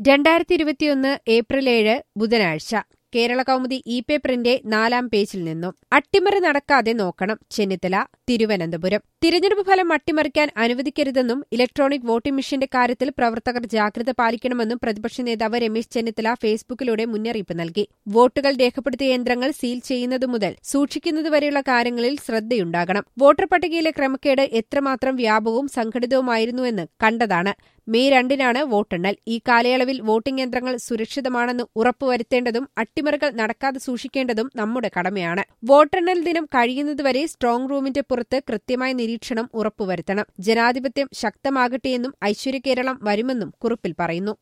രണ്ടായിരത്തി ഇരുപത്തിയൊന്ന് ഏപ്രിൽ ഏഴ് ബുധനാഴ്ച കേരള കൗമുദി ഇ പേപ്പറിന്റെ നാലാം പേജിൽ നിന്നും അട്ടിമറി നടക്കാതെ നോക്കണം ചെന്നിത്തല തിരുവനന്തപുരം തിരഞ്ഞെടുപ്പ് ഫലം അട്ടിമറിക്കാൻ അനുവദിക്കരുതെന്നും ഇലക്ട്രോണിക് വോട്ടിംഗ് മെഷീന്റെ കാര്യത്തിൽ പ്രവർത്തകർ ജാഗ്രത പാലിക്കണമെന്നും പ്രതിപക്ഷ നേതാവ് രമേശ് ചെന്നിത്തല ഫേസ്ബുക്കിലൂടെ മുന്നറിയിപ്പ് നൽകി വോട്ടുകൾ രേഖപ്പെടുത്തിയ യന്ത്രങ്ങൾ സീൽ ചെയ്യുന്നതു മുതൽ സൂക്ഷിക്കുന്നതുവരെയുള്ള കാര്യങ്ങളിൽ ശ്രദ്ധയുണ്ടാകണം വോട്ടർ പട്ടികയിലെ ക്രമക്കേട് എത്രമാത്രം വ്യാപകവും സംഘടിതവുമായിരുന്നുവെന്ന് കണ്ടതാണ് മെയ് രണ്ടിനാണ് വോട്ടെണ്ണൽ ഈ കാലയളവിൽ വോട്ടിംഗ് യന്ത്രങ്ങൾ സുരക്ഷിതമാണെന്ന് ഉറപ്പുവരുത്തേണ്ടതും അട്ടിമറികൾ നടക്കാതെ സൂക്ഷിക്കേണ്ടതും നമ്മുടെ കടമയാണ് വോട്ടെണ്ണൽ ദിനം കഴിയുന്നതുവരെ സ്ട്രോങ് റൂമിന്റെ പുറത്ത് കൃത്യമായ നിരീക്ഷണം ഉറപ്പുവരുത്തണം ജനാധിപത്യം ശക്തമാകട്ടെയെന്നും ഐശ്വര്യ കേരളം വരുമെന്നും കുറിപ്പിൽ പറയുന്നു